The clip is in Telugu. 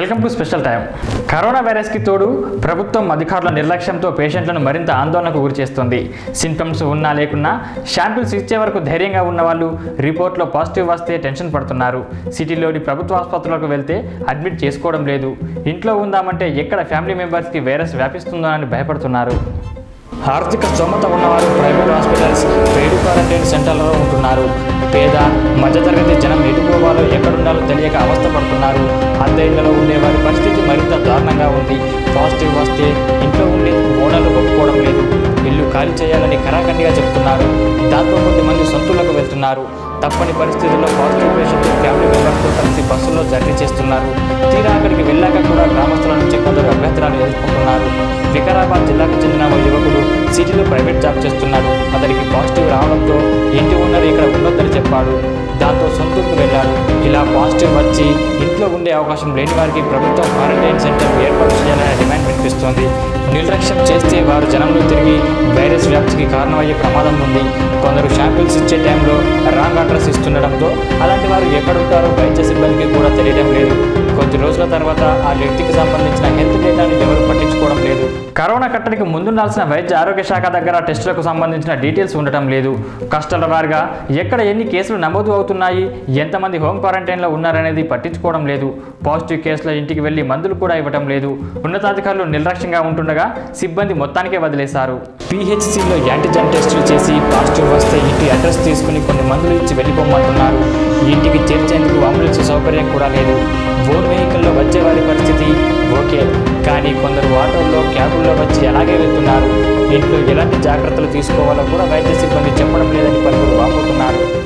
welcome to special time corona వైరస్కి తోడు ప్రభుత్వం అధికారుల నిర్లక్ష్యంతో పేషెంట్లను మరింత ఆందోళనకు గురి చేస్తుంది సింటమ్స్ ఉన్నా లేకున్నా శాంపిల్స్ ఇచ్చే వరకు ధైర్యంగా ఉన్న వాళ్ళు రిపోర్ట్లో పాజిటివ్ వస్తే టెన్షన్ పడుతున్నారు సిటీలోని ప్రభుత్వ ఆసుపత్రులకు వెళ్తే అడ్మిట్ చేసుకోవడం లేదు ఇంట్లో ఉందామంటే ఎక్కడ ఫ్యామిలీ మెంబర్స్కి వైరస్ వ్యాపిస్తుందో అని భయపడుతున్నారు ఆర్థిక స్తోమత ఉన్నవారు ప్రైవేట్ హాస్పిటల్స్ పెయిడ్ క్వారంటైన్ సెంటర్లలో ఉంటున్నారు పేద మధ్యతరగతి జనం ఎటుపోవాలో ఎక్కడుండాలో తెలియక అవస్థపడుతున్నారు అద్దె ఇళ్లలో ఉండేవారి పరిస్థితి మరింత దారుణంగా ఉంది పాజిటివ్ వస్తే ఇంట్లో ఉండేందుకు ఓనర్లు ఒప్పుకోవడం లేదు ఇల్లు ఖాళీ చేయాలని కరాఖండిగా చెప్తున్నారు దాంతో కొంతమంది సొంతులకు వెళ్తున్నారు తప్పని పరిస్థితుల్లో పాజిటివ్ పేషెంట్ ఫ్యామిలీ మెంబర్స్తో కలిసి బస్సుల్లో జర్నీ చేస్తున్నారు తీరా అక్కడికి వెళ్ళాక కూడా గ్రామస్తుల నుంచి కొందరు అభ్యంతరాలు ఎదుర్కొంటున్నారు వికారాబాద్ జిల్లాకు చెందిన ఓ యువకుడు సిటీలో ప్రైవేట్ జాబ్ చేస్తున్నాడు అతనికి పాజిటివ్ రావడంతో ఇంటి ఓనర్ ఇక్కడ ఉండొద్దని చెప్పాడు దాంతో సొంతూరుకు వెళ్ళాడు ఇలా పాజిటివ్ వచ్చి ఇంట్లో ఉండే అవకాశం లేని వారికి ప్రభుత్వం క్వారంటైన్ సెంటర్ ఏర్పాటు చేయాలనే డిమాండ్ వినిపిస్తోంది నిర్లక్ష్యం చేస్తే వారు జనంలో తిరిగి వైరస్ వ్యాప్తికి కారణమయ్యే ప్రమాదం ఉంది కొందరు శాంపిల్స్ ఇచ్చే టైంలో రాంగ్ అడ్రస్ ఇస్తుండడంతో అలాంటి వారు ఎక్కడుంటారో వైద్య సిబ్బందికి కూడా తెలియడం లేదు కొద్ది రోజుల తర్వాత ఆ వ్యక్తికి సంబంధించిన హెల్త్ డేటాను ఎవరు పట్టించుకోవడం లేదు కరోనా కట్టడికి ముందుండాల్సిన వైద్య ఆరోగ్య శాఖ దగ్గర టెస్టులకు సంబంధించిన డీటెయిల్స్ ఉండటం లేదు కష్టాల వారిగా ఎక్కడ ఎన్ని కేసులు నమోదు అవుతున్నాయి ఎంతమంది హోమ్ క్వారంటైన్లో ఉన్నారనేది పట్టించుకోవడం లేదు పాజిటివ్ కేసుల ఇంటికి వెళ్ళి మందులు కూడా ఇవ్వడం లేదు ఉన్నతాధికారులు నిర్లక్ష్యంగా ఉంటుండగా సిబ్బంది మొత్తానికే వదిలేశారు పిహెచ్సిలో యాంటీజెన్ టెస్టులు చేసి పాజిటివ్ వస్తే ఇంటి అడ్రస్ తీసుకుని కొన్ని మందులు ఇచ్చి వెళ్ళిపోమంటున్నారు ఇంటికి చేర్చేందుకు అంబులెన్స్ సౌకర్యం కూడా లేదు ఓన్ వెహికల్లో వచ్చే వారి పరిస్థితి ఓకే కానీ కొందరు ఆటోల్లో క్యాబుల్లో వచ్చి అలాగే వెళ్తున్నారు ఇంట్లో ఎలాంటి జాగ్రత్తలు తీసుకోవాలో కూడా వైద్య సిబ్బంది చెప్పడం లేదని పలువురు వాపోతున్నారు